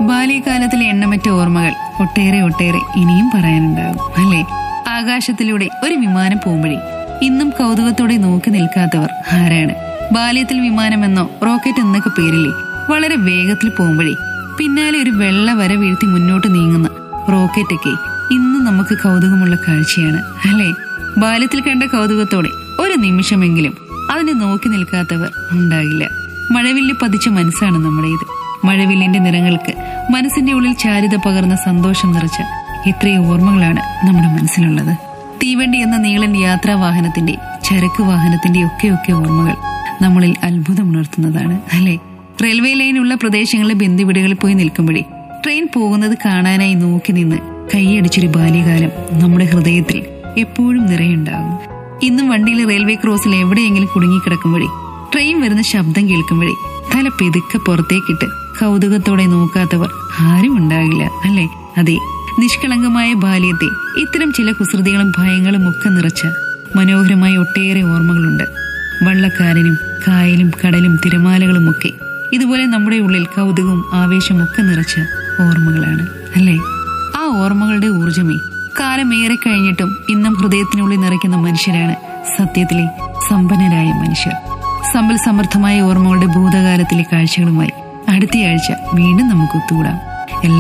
ബാല്യകാലത്തിലെ എണ്ണമറ്റ ഓർമ്മകൾ ഒട്ടേറെ ഒട്ടേറെ ഇനിയും പറയാനുണ്ടാകും അല്ലേ ആകാശത്തിലൂടെ ഒരു വിമാനം പോകുമ്പോഴേ ഇന്നും കൗതുകത്തോടെ നോക്കി നിൽക്കാത്തവർ ആരാണ് ബാല്യത്തിൽ വിമാനമെന്നോ റോക്കറ്റ് എന്നൊക്കെ പേരില്ലേ വളരെ വേഗത്തിൽ പോകുമ്പോഴേ പിന്നാലെ ഒരു വെള്ള വര വീഴ്ത്തി മുന്നോട്ട് നീങ്ങുന്ന റോക്കറ്റൊക്കെ ഇന്നും നമുക്ക് കൗതുകമുള്ള കാഴ്ചയാണ് അല്ലേ ബാല്യത്തിൽ കണ്ട കൗതുകത്തോടെ ഒരു നിമിഷമെങ്കിലും അതിനെ നോക്കി നിൽക്കാത്തവർ ഉണ്ടാകില്ല മഴവില്ല് പതിച്ച മനസ്സാണ് നമ്മുടേത് മഴവില്ലിന്റെ നിറങ്ങൾക്ക് മനസ്സിന്റെ ഉള്ളിൽ ചാരുത പകർന്ന സന്തോഷം നിറച്ച എത്രയോ ഓർമ്മകളാണ് നമ്മുടെ മനസ്സിലുള്ളത് തീവണ്ടി എന്ന നീളൻ യാത്രാ വാഹനത്തിന്റെ ചരക്ക് വാഹനത്തിന്റെ ഒക്കെയൊക്കെ ഓർമ്മകൾ നമ്മളിൽ അത്ഭുതമുണർത്തുന്നതാണ് അല്ലെ റെയിൽവേ ലൈനുള്ള പ്രദേശങ്ങളിലെ ബന്ധുവിടുകളിൽ പോയി നിൽക്കുമ്പോഴേ ട്രെയിൻ പോകുന്നത് കാണാനായി നോക്കി നിന്ന് കൈയടിച്ചൊരു ബാല്യകാലം നമ്മുടെ ഹൃദയത്തിൽ എപ്പോഴും നിറയുണ്ടാകും ഇന്നും വണ്ടിയിൽ റെയിൽവേ ക്രോസിൽ എവിടെയെങ്കിലും കുടുങ്ങിക്കിടക്കുമ്പോഴേ ട്രെയിൻ വരുന്ന ശബ്ദം കേൾക്കുമ്പോഴേ തല പെതുക്കെ പുറത്തേക്കിട്ട് കൗതുകത്തോടെ നോക്കാത്തവർ ആരും ഉണ്ടാകില്ല അല്ലെ അതെ നിഷ്കളങ്കമായ ബാല്യത്തെ ഇത്തരം ചില കുസൃതികളും ഭയങ്ങളും ഒക്കെ നിറച്ച മനോഹരമായ ഒട്ടേറെ ഓർമ്മകളുണ്ട് വള്ളക്കാരനും കായലും കടലും തിരമാലകളും ഒക്കെ ഇതുപോലെ നമ്മുടെ ഉള്ളിൽ കൗതുകവും ആവേശവും ഒക്കെ നിറച്ച ഓർമ്മകളാണ് അല്ലേ ആ ഓർമ്മകളുടെ ഊർജമേ കാലമേറെ കഴിഞ്ഞിട്ടും ഇന്നും ഹൃദയത്തിനുള്ളിൽ നിറയ്ക്കുന്ന മനുഷ്യരാണ് സത്യത്തിലെ സമ്പന്നരായ മനുഷ്യർ സമ്പൽ സമൃദ്ധമായ ഓർമ്മകളുടെ ഭൂതകാലത്തിലെ കാഴ്ചകളുമായി അടുത്തയാഴ്ച വീണ്ടും നമുക്ക് ഒത്തുകൂടാം